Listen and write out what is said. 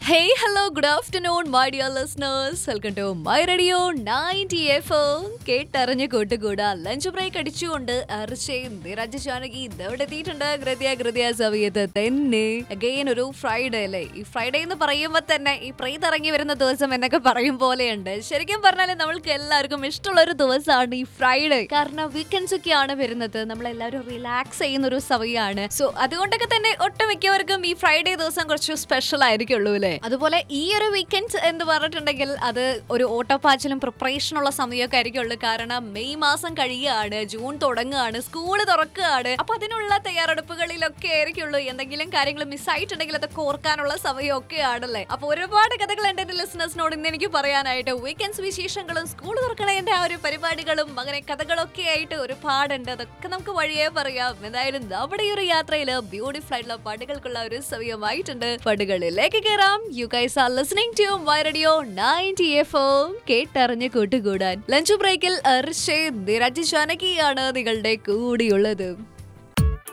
Hey, hello, good afternoon, my dear listeners. Welcome to my radio 90 FM. കേട്ടറിഞ്ഞ് കൂട്ടുകൂടാ lunch break അടിച്ചുകൊണ്ട് അർച്ചയും നിരഞ്ജ ജാനകി ഇതവിടെ എത്തിയിട്ടുണ്ട് കൃത്യ കൃത്യ സമയത്ത് തന്നെ അഗെയിൻ ഒരു ഫ്രൈഡേ അല്ലേ ഈ ഫ്രൈഡേ എന്ന് പറയുമ്പോൾ തന്നെ ഈ പ്രീത് ഇറങ്ങി വരുന്ന ദിവസം എന്നൊക്കെ പറയും പോലെയുണ്ട് ശരിക്കും പറഞ്ഞാൽ നമ്മൾക്ക് എല്ലാവർക്കും ഇഷ്ടമുള്ള ഒരു ദിവസമാണ് ഈ ഫ്രൈഡേ കാരണം വീക്കെൻഡ്സ് ഒക്കെയാണ് വരുന്നത് നമ്മൾ എല്ലാവരും റിലാക്സ് ചെയ്യുന്ന ഒരു സമയമാണ് സോ അതുകൊണ്ടൊക്കെ തന്നെ ഒട്ടുമിക്കവർക്കും ഈ ഫ്രൈഡേ ദിവസം കുറച്ച് സ്പെഷ്യൽ ആയിരിക്കുള്ളൂ അല്ലേ അതുപോലെ ഈ ഒരു വീക്കെൻഡ് എന്ന് പറഞ്ഞിട്ടുണ്ടെങ്കിൽ അത് ഒരു ഓട്ടപ്പാച്ചിലും പ്രിപ്പറേഷനുള്ള സമയമൊക്കെ ആയിരിക്കുള്ളൂ കാരണം മെയ് മാസം കഴിയുകയാണ് ജൂൺ തുടങ്ങുകയാണ് സ്കൂൾ തുറക്കുകയാണ് അപ്പൊ അതിനുള്ള തയ്യാറെടുപ്പുകളിലൊക്കെ ആയിരിക്കുള്ളൂ എന്തെങ്കിലും കാര്യങ്ങൾ മിസ്സായിട്ടുണ്ടെങ്കിൽ അതൊക്കെ ഓർക്കാനുള്ള സമയമൊക്കെ ആണല്ലേ അപ്പൊ ഒരുപാട് കഥകൾ ഉണ്ട് എന്റെ ലിസണേഴ്സിനോട് ഇന്ന് എനിക്ക് പറയാനായിട്ട് വീക്കെൻഡ്സ് വിശേഷങ്ങളും സ്കൂൾ തുറക്കണേന്റെ ആ ഒരു പരിപാടികളും അങ്ങനെ കഥകളൊക്കെ ആയിട്ട് ഒരുപാടുണ്ട് അതൊക്കെ നമുക്ക് വഴിയേ പറയാം എന്തായാലും നമ്മുടെ ഈ ഒരു യാത്രയിൽ ബ്യൂട്ടിഫുൾ ആയിട്ടുള്ള പാട്ടുകൾക്കുള്ള ഒരു സമയമായിട്ടുണ്ട് പാട്ടുകളിലേക്ക് കയറാം you guys are listening to my radio 90 F കേട്ടറിഞ്ഞ് കൂട്ടുകൂടാൻ ലഞ്ച് ബ്രേക്കിൽ അർഷേ നിരജ് ജാനകിയാണ് നിങ്ങളുടെ കൂടിയുള്ളത്